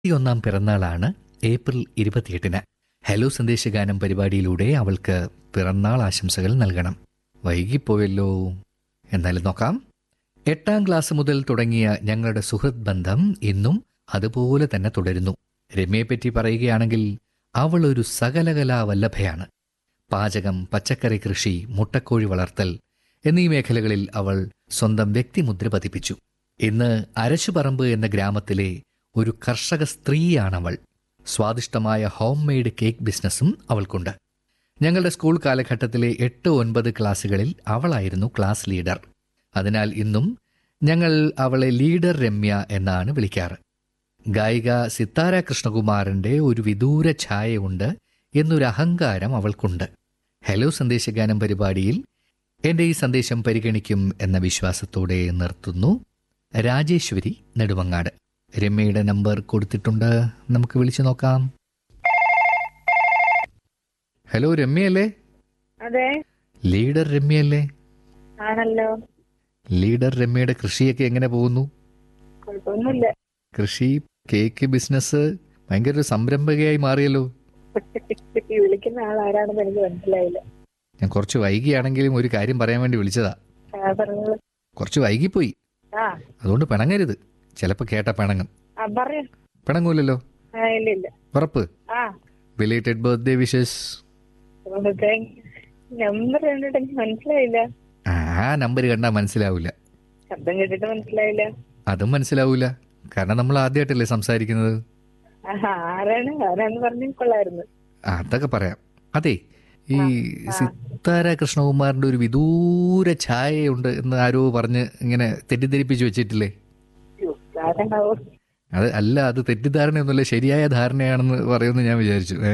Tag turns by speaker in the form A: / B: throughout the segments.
A: ഒന്നാം പിറന്നാളാണ് ഏപ്രിൽ ഇരുപത്തിയെട്ടിന് ഹലോ സന്ദേശഗാനം പരിപാടിയിലൂടെ അവൾക്ക് പിറന്നാൾ ആശംസകൾ നൽകണം വൈകിപ്പോയല്ലോ എന്നാലും നോക്കാം എട്ടാം ക്ലാസ് മുതൽ തുടങ്ങിയ ഞങ്ങളുടെ സുഹൃത്ത് ബന്ധം ഇന്നും അതുപോലെ തന്നെ തുടരുന്നു രമ്യയെപ്പറ്റി പറയുകയാണെങ്കിൽ അവൾ ഒരു സകലകലാ വല്ലഭയാണ് പാചകം പച്ചക്കറി കൃഷി മുട്ടക്കോഴി വളർത്തൽ എന്നീ മേഖലകളിൽ അവൾ സ്വന്തം വ്യക്തിമുദ്ര പതിപ്പിച്ചു ഇന്ന് അരശുപറമ്പ് എന്ന ഗ്രാമത്തിലെ ഒരു കർഷക സ്ത്രീയാണവൾ സ്വാദിഷ്ടമായ ഹോം മെയ്ഡ് കേക്ക് ബിസിനസ്സും അവൾക്കുണ്ട് ഞങ്ങളുടെ സ്കൂൾ കാലഘട്ടത്തിലെ എട്ട് ഒൻപത് ക്ലാസ്സുകളിൽ അവളായിരുന്നു ക്ലാസ് ലീഡർ അതിനാൽ ഇന്നും ഞങ്ങൾ അവളെ ലീഡർ രമ്യ എന്നാണ് വിളിക്കാറ് ഗായിക സിത്താര കൃഷ്ണകുമാറിന്റെ ഒരു വിദൂര ഛായയുണ്ട് എന്നൊരു അഹങ്കാരം അവൾക്കുണ്ട് ഹലോ സന്ദേശഗാനം പരിപാടിയിൽ എന്റെ ഈ സന്ദേശം പരിഗണിക്കും എന്ന വിശ്വാസത്തോടെ നിർത്തുന്നു രാജേശ്വരി നെടുമങ്ങാട് രമ്യയുടെ നമ്പർ കൊടുത്തിട്ടുണ്ട് നമുക്ക് വിളിച്ചു നോക്കാം ഹലോ രമ്യയല്ലേ
B: അതെ
A: ലീഡർ രമ്യയല്ലേ
B: ആണല്ലോ
A: ലീഡർ രമ്യയുടെ കൃഷിയൊക്കെ എങ്ങനെ പോകുന്നു
B: കുഴപ്പമൊന്നുമില്ല
A: കൃഷി കേക്ക് ബിസിനസ് ഭയങ്കര ഒരു സംരംഭകയായി മാറിയല്ലോ
B: ഈ വിളിക്കുന്ന ആൾ ആരാണെന്ന് എനിക്ക് മനസ്സിലായില്ല
A: ഞാൻ കുറച്ച് വൈകിയാണെങ്കിലും ഒരു കാര്യം പറയാൻ വേണ്ടി വിളിച്ചതാ
B: ആ പറഞ്ഞോളൂ
A: കുറച്ച് വൈകിപ്പോയി
B: ആ
A: അതുകൊണ്ട് പിണങ്ങരുത് ചിലപ്പോൾ കേട്ട പിണങ്ങും
B: ആ പറയൂ
A: പിണങ്ങൂലല്ലോ
B: ആ ഇല്ല ഇല്ല
A: ഉറപ്പ്
B: ആ
A: ബിലേറ്റഡ് ബർത്ത്ഡേ വിഷസ്
B: നമ്പർ കണ്ടിട്ട് എനിക്ക് മനസ്സിലായില്ല
A: ആ നമ്പർ കണ്ടാൽ മനസ്സിലാവില്ല
B: ശബ്ദം കേട്ടിട്ട് മനസ്സിലായില്ല
A: അതും മനസ്സിലാവൂല കാരണം നമ്മൾ ആദ്യമായിട്ടല്ലേ സംസാരിക്കുന്നത്
B: ആ, ആരാണ് ആരാന്ന് പറഞ്ഞു കൊള്ളായിരുന്നു
A: ആ, അതൊക്കെ പറയാം അതെ ഈ സിത്താര കൃഷ്ണകുമാറിന്റെ ഒരു വിദൂര ഛായയുണ്ട് എന്ന് ആരോ പറഞ്ഞ് ഇങ്ങനെ തെറ്റിദ്ധരിപ്പിച്ച് വെച്ചിട്ടില്ലേ
B: അയ്യോ, ആരാണാവോ
A: അത് അല്ല അത് തെറ്റിദ്ധാരണയൊന്നുമല്ല ശരിയായ ധാരണയാണെന്ന് പറയുമെന്ന് ഞാൻ വിചാരിച്ചു ഏ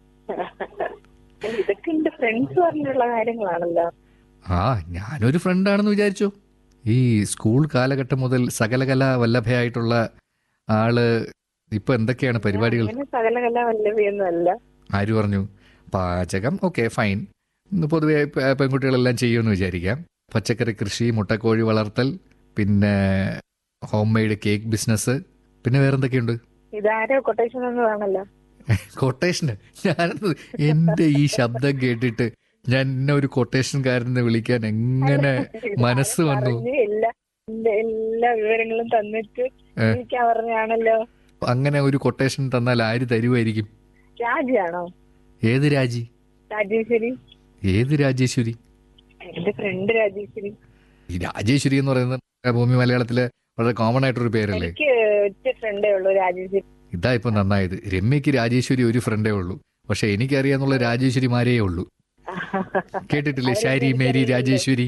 B: ഇതൊക്കെ എന്റെ ഫ്രണ്ട്സ് പറഞ്ഞിട്ടുള്ള കാര്യങ്ങളാണല്ലോ
A: ആ ഞാനൊരു ഫ്രണ്ടാണെന്ന് വിചാരിച്ചു ഈ സ്കൂൾ കാലഘട്ടം മുതൽ സകലകല വല്ലഭയായിട്ടുള്ള ആള് ഇപ്പൊ എന്തൊക്കെയാണ് പരിപാടികൾ
B: അങ്ങനെ സകല കല വല്ലഭിയൊന്നും അല്ല
A: ആര് പറഞ്ഞു പാചകം ഓക്കെ ഫൈൻ ഇന്ന് പൊതുവെ പെ- പെൺകുട്ടികളെല്ലാം ചെയ്യുമെന്ന് വിചാരിക്കാം പച്ചക്കറി കൃഷി മുട്ടക്കോഴി വളർത്തൽ പിന്നെ ഹോം മെയ്ഡ് കേക്ക് ബിസിനസ് പിന്നെ വേറെന്തൊക്കെയുണ്ട്
B: ഇതാരോ കൊട്ടേഷൻ എന്നതാണല്ലോ
A: കൊട്ടേഷന് ഞാൻ എന്റെ ഈ ശബ്ദം കേട്ടിട്ട് ഞാൻ എന്നെ ഒരു കൊട്ടേഷൻകാരനെ വിളിക്കാൻ എങ്ങനെ മനസ്സ് വന്നു
B: പറഞ്ഞ് എല്ലാ എന്റെ എല്ലാ വിവരങ്ങളും തന്നിട്ട്
A: ഏ.
B: എനിക്ക് പറഞ്ഞാണല്ലോ
A: അങ്ങനെ ഒരു കൊട്ടേഷൻ തന്നാൽ ആര് തരുമായിരിക്കും
B: രാജിയാണോ
A: ഏത് രാജി
B: രാജേശ്വരി
A: ഏത് രാജേശ്വരി
B: എന്റെ ഫ്രണ്ട് രാജേശ്വരി
A: ഈ രാജേശ്വരി എന്ന് പറയുന്നത് ഭൂമി മലയാളത്തിലെ വളരെ കോമൺ ആയിട്ടൊരു പേരല്ലേ
B: എനിക്ക് ഒറ്റ ഫ്രണ്ടേ ഉള്ളൂ രാജേശ്വരി
A: ഇതാ ഇപ്പൊ നന്നായത് രമ്യക്ക് രാജേശ്വരി ഒരു ഫ്രണ്ടേ ഉള്ളൂ പക്ഷെ എനിക്കറിയാന്നുള്ള രാജേശ്വരിമാരേ ഉള്ളൂ കേട്ടിട്ടില്ലേ ശാരി മേരി രാജേശ്വരി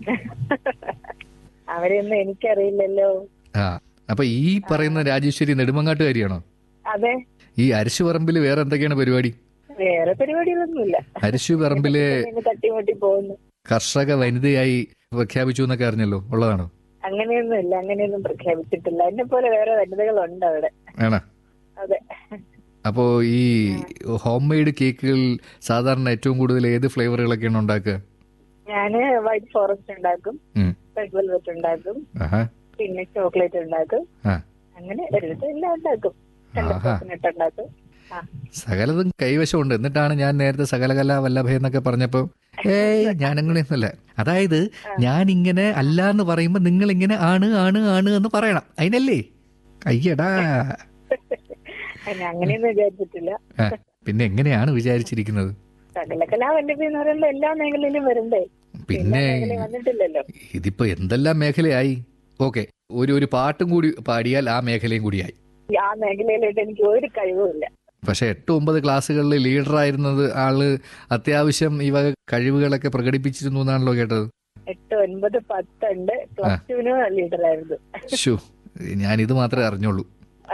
B: അവരെയൊന്നും എനിക്കറിയില്ലല്ലോ
A: ആ അപ്പൊ ഈ പറയുന്ന രാജേശ്വരി നെടുമങ്ങാട്ടുകാരിയാണോ
B: അതെ
A: ഈ അരശുപറമ്പില് വേറെ എന്തൊക്കെയാണ് പരിപാടി
B: വേറെ പരിപാടികളൊന്നുമില്ല
A: അരശുപറമ്പിലെ
B: ഇങ്ങനെ തട്ടിമുട്ടി പോകുന്നു
A: കർഷക വനിതയായി പ്രഖ്യാപിച്ചു എന്നൊക്കെ അറിഞ്ഞല്ലോ ഉള്ളതാണോ
B: അങ്ങനെയൊന്നുമില്ല അങ്ങനെയൊന്നും പ്രഖ്യാപിച്ചിട്ടില്ല എന്നെ പോലെ വേറെ വനിതകളുണ്ട് അവിടെ
A: ആണോ
B: അതെ
A: അപ്പോ ഈ ഹോം മെയ്ഡ് കേക്കുകൾ സാധാരണ ഏറ്റവും കൂടുതൽ ഏത് ഫ്ലേവറുകളൊക്കെയാണ് ഉണ്ടാക്കുക
B: ഞാന് വൈറ്റ് ഫോറസ്റ്റ് ഉണ്ടാക്കും
A: ഉം.
B: റെഡ് വെൽവെറ്റ് ഉണ്ടാക്കും
A: ആഹാ
B: പിന്നെ ചോക്ലേറ്റ് ഉണ്ടാക്കും
A: ആ.
B: അങ്ങനെ ഒരുവിധം എല്ലാം ഉണ്ടാക്കും
A: ആഹാ.
B: കോക്കനട്ട് ഉണ്ടാക്കും ആ
A: സകലതും കൈവശമുണ്ട് എന്നിട്ടാണ് ഞാൻ നേരത്തെ സകലകല വല്ലഭ എന്നൊക്കെ പറഞ്ഞപ്പോ ഏയ് ഞാൻ അങ്ങനെയൊന്നുമല്ല അതായത് ഞാൻ ഇങ്ങനെ അല്ല എന്ന് പറയുമ്പോ നിങ്ങൾ ഇങ്ങനെ ആണ് ആണ് ആണ് എന്ന് പറയണം അതിനല്ലേ അയ്യടാ
B: അതിന് അങ്ങനെയൊന്നും വിചാരിച്ചിട്ടില്ല
A: ആ, പിന്നെ എങ്ങനെയാണ് വിചാരിച്ചിരിക്കുന്നത്
B: സകല കലാവല്ലഭി എന്ന് പറയുമ്പോ എല്ലാ മേഖലയിലും വരണ്ടേ എല്ലാ
A: പിന്നെ
B: മേഖലയും വന്നിട്ടില്ലല്ലോ
A: ഇതിപ്പോ എന്തെല്ലാം മേഖലയായി ഓക്കെ ഒരു ഒരു പാട്ടും കൂടി പാടിയാൽ ആ മേഖലയും കൂടിയായി
B: ആ മേഖലയിലോട്ട് എനിക്ക് ഒരു കഴിവുമില്ല
A: പക്ഷെ എട്ട് ഒമ്പത് ക്ലാസ്സുകളിൽ ലീഡറായിരുന്നത് ആള് അത്യാവശ്യം ഈ വക കഴിവുകളൊക്കെ പ്രകടിപ്പിച്ചിരുന്നു എന്നാണല്ലോ കേട്ടത്
B: എട്ട് ഒൻപത് പത്തുണ്ട് പ്ലസ് ടുവിന് ലീഡറായിരുന്നു
A: ഷു ഞാൻ ഇത് മാത്രമേ അറിഞ്ഞുള്ളൂ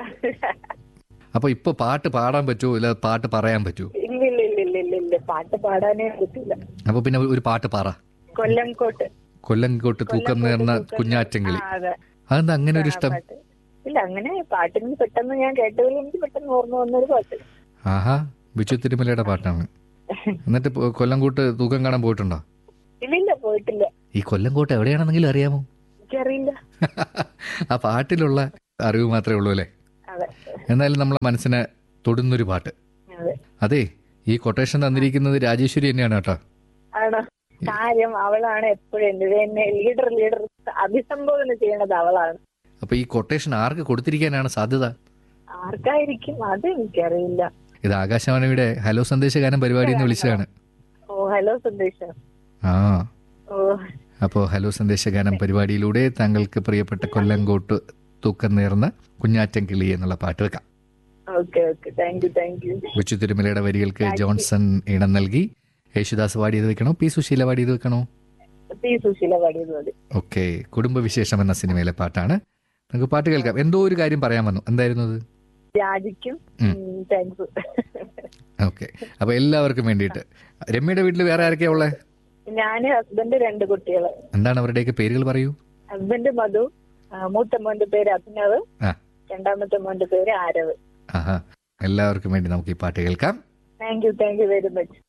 A: അപ്പൊ ഇപ്പൊ പാട്ട് പാടാൻ പറ്റുമോ ഇല്ല പാട്ട് പറയാൻ പറ്റുമോ
B: ഇല്ല ഇല്ല ഇല്ല ഇല്ല ഇല്ല ഇല്ല പാട്ട് പാടാനേ പറ്റില്ല
A: അപ്പൊ പിന്നെ ഒരു പാട്ട് പറ
B: കൊല്ലംകോട്ട്
A: കൊല്ലംകോട്ട് തൂക്കം നേർന്ന കുഞ്ഞാറ്റങ്കിളി
B: ആ, അതെ
A: അതെന്താ അങ്ങനെ ഒരു ഇഷ്ടം
B: പാട്ട് ഇല്ല അങ്ങനെ പാട്ടിന് പെട്ടെന്ന് ഞാൻ കേട്ടതിൽ എനിക്ക് പെട്ടെന്ന് ഓർമ്മ വന്നൊരു പാട്ട്
A: ആഹാ ബിച്ചു തിരുമലയുടെ പാട്ടാണ് എന്നിട്ട് ഇപ്പൊ കൊല്ലംകോട്ട് തൂക്കം കാണാൻ പോയിട്ടുണ്ടോ
B: ഇല്ല ഇല്ല പോയിട്ടില്ല
A: ഈ കൊല്ലംകോട്ട് എവിടെയാണെന്നെങ്കിലും അറിയാമോ
B: എനിക്കറിയില്ല
A: ആ പാട്ടിലുള്ള അറിവ് മാത്രമേ ഉള്ളൂ അല്ലേ
B: അതെ
A: എന്നാലും നമ്മളെ മനസ്സിനെ തൊടുന്നൊരു പാട്ട്
B: അതെ
A: അതെ ഈ കൊട്ടേഷൻ തന്നിരിക്കുന്നത് രാജേശ്വരി തന്നെയാണ് കേട്ടോ
B: ആണോ കാര്യം അവളാണ് എപ്പോഴും എന്റെ എന്നെ ലീഡർ ലീഡർ അഭിസംബോധന ചെയ്യണത് അവളാണ്
A: അപ്പൊ ഈ കൊട്ടേഷൻ ആർക്ക് കൊടുത്തിരിക്കാനാണ് സാധ്യത
B: ആർക്കായിരിക്കും അത് എനിക്കറിയില്ല
A: ഇത് ആകാശവാണിയുടെ ഹലോ സന്ദേശഗാനം പരിപാടി എന്ന് വിളിച്ചതാണ്
B: ഓ ഹലോ സന്ദേശം
A: ആ
B: ഓ
A: അപ്പോൾ ഹലോ സന്ദേശഗാനം പരിപാടിയിലൂടെ താങ്കൾക്ക് പ്രിയപ്പെട്ട കൊല്ലങ്കോട്ട് തൂക്കം നേർന്ന കുഞ്ഞാറ്റം കിളി എന്നുള്ള പാട്ട് വെക്കാം
B: okay okay thank you thank you
A: Kochu തിരുമലയുടെ വരികൾക്ക് ജോൺസൺ ഇണം നൽകി യേശുദാസ് പാടിയത് വെക്കണോ പി സുശീല പാടിയത് വെക്കണോ
B: പി സുശീല പാടിയത് മതി
A: ഓക്കെ കുടുംബവിശേഷം എന്ന സിനിമയിലെ പാട്ടാണ് നമുക്ക് പാട്ട് കേൾക്കാം എന്തോ ഒരു കാര്യം പറയാൻ വന്നു എന്തായിരുന്നു അത്
B: രാജിക്കും
A: ഉം.
B: താങ്ക്സ്
A: ഓക്കെ അപ്പൊ എല്ലാവർക്കും വേണ്ടിയിട്ട് രമ്യയുടെ വീട്ടിൽ വേറെ ആരൊക്കെയാ ഉള്ളത്
B: ഞാന് ഹസ്ബൻഡ് രണ്ട് കുട്ടികള്
A: എന്താണ് അവരുടെയൊക്കെ പേരുകൾ പറയൂ
B: ഹസ്ബൻഡ് മധു ആ, മൂത്ത മോന്റെ പേര് അഭിനവ്
A: ആ.
B: രണ്ടാമത്തെ മോന്റെ പേര് ആരവ്
A: ആഹാ എല്ലാവർക്കും വേണ്ടി നമുക്ക് ഈ പാട്ട് കേൾക്കാം
B: thank you thank you very much